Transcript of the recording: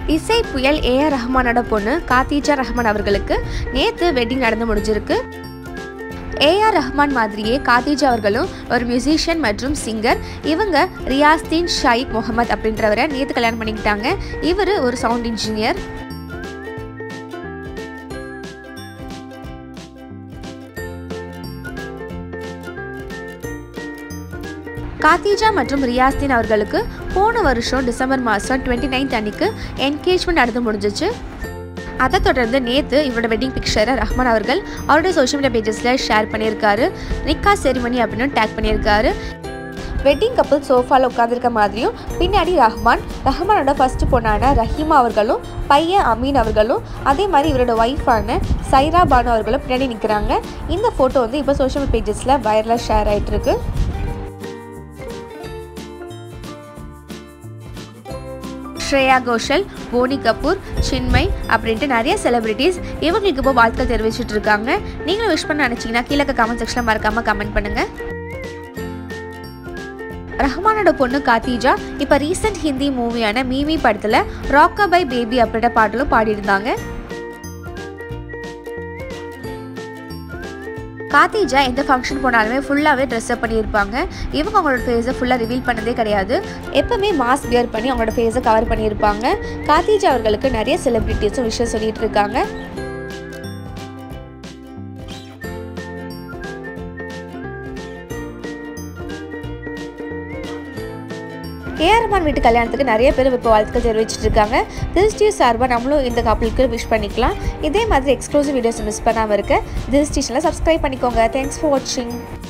இசை புயல் A R ரஹ்மானோட பொண்ணு காத்தீஜா ரஹ்மான் அவர்களுக்கு நேற்று வெட்டிங் நடந்து முடிஞ்சிருக்கு ஏஆர் ரஹ்மான் மாதிரியே காத்தீஜா அவர்களும் ஒரு மியூசிஷியன் மற்றும் சிங்கர் இவங்க ரியாஸ்தீன் ஷாயிக் முகமது அப்படின்றவரை நேற்று கல்யாணம் பண்ணிக்கிட்டாங்க இவர் ஒரு சவுண்ட் இன்ஜினியர் காத்தீஜா மற்றும் ரியாஸ்தீன் அவர்களுக்கு போன வருஷம் டிசம்பர் மாதம் டுவெண்ட்டி நைன்த் அன்னைக்கு என்கேஜ்மெண்ட் நடந்து முடிஞ்சிச்சு அதை தொடர்ந்து நேற்று இவரோட வெட்டிங் பிக்சரை ரஹ்மான் அவர்கள் அவருடைய சோஷியல் மீடியா பேஜஸில் ஷேர் பண்ணியிருக்காரு நிக்கா செரிமனி அப்படின்னு டேக் பண்ணியிருக்காரு வெட்டிங் கப்பல் சோஃபாவில் உட்காந்துருக்க மாதிரியும் பின்னாடி ரஹ்மான் ரஹ்மானோட ஃபர்ஸ்ட் பொண்ணான ரஹீமா அவர்களும் பையன் அமீன் அவர்களும் அதே மாதிரி இவரோட ஒய்ஃபான சைரா பானு அவர்களும் பின்னாடி நிற்கிறாங்க இந்த ஃபோட்டோ வந்து இப்போ சோஷியல் பேஜஸில் வைரலாக ஷேர் ஆகிட்டு இருக்கு ஸ்ரேயா கோஷல் போனி கபூர் சின்மை அப்படின்ட்டு நிறைய செலிபிரிட்டிஸ் இவங்களுக்கு இப்போ வாழ்த்து தெரிவிச்சிட்டு இருக்காங்க நீங்களும் விஷ் பண்ண நினச்சிங்கன்னா கீழே கமெண்ட் செக்ஷனில் மறக்காமல் கமெண்ட் பண்ணுங்கள் ரஹ்மானோட பொண்ணு காத்தீஜா இப்போ ரீசெண்ட் ஹிந்தி மூவியான மீமி படத்தில் ராக்கா பை பேபி அப்படின்ற பாடலும் பாடியிருந்தாங்க காத்தீஜா எந்த ஃபங்க்ஷன் போனாலுமே ஃபுல்லாகவே ட்ரெஸ் அப் பண்ணியிருப்பாங்க இவங்க அவங்களோட ஃபேஸை ஃபுல்லாக ரிவீல் பண்ணதே கிடையாது எப்பவுமே மாஸ்க் வியர் பண்ணி அவங்களோட ஃபேஸை கவர் பண்ணியிருப்பாங்க காத்தீஜா அவர்களுக்கு நிறைய செலிப்ரிட்டிஸும் விஷயம் சொல்லிட்டு இருக்காங்க ஏஆர்மான் வீட்டு கல்யாணத்துக்கு நிறைய பேர் இப்போ வாழ்த்துக்கள் தெரிவிச்சிட்டு இருக்காங்க திஸ் டியூ சார்பாக நம்மளும் இந்த கப்பலுக்கு விஷ் பண்ணிக்கலாம் இதே மாதிரி எக்ஸ்க்ளூசிவ் வீடியோஸ் மிஸ் பண்ணாமல் இருக்க திஸ் டியூஷனில் சப்ஸ்கிரைப் பண்ணிக்கோங்க தேங்க்ஸ் ஃபார் வாட்சிங்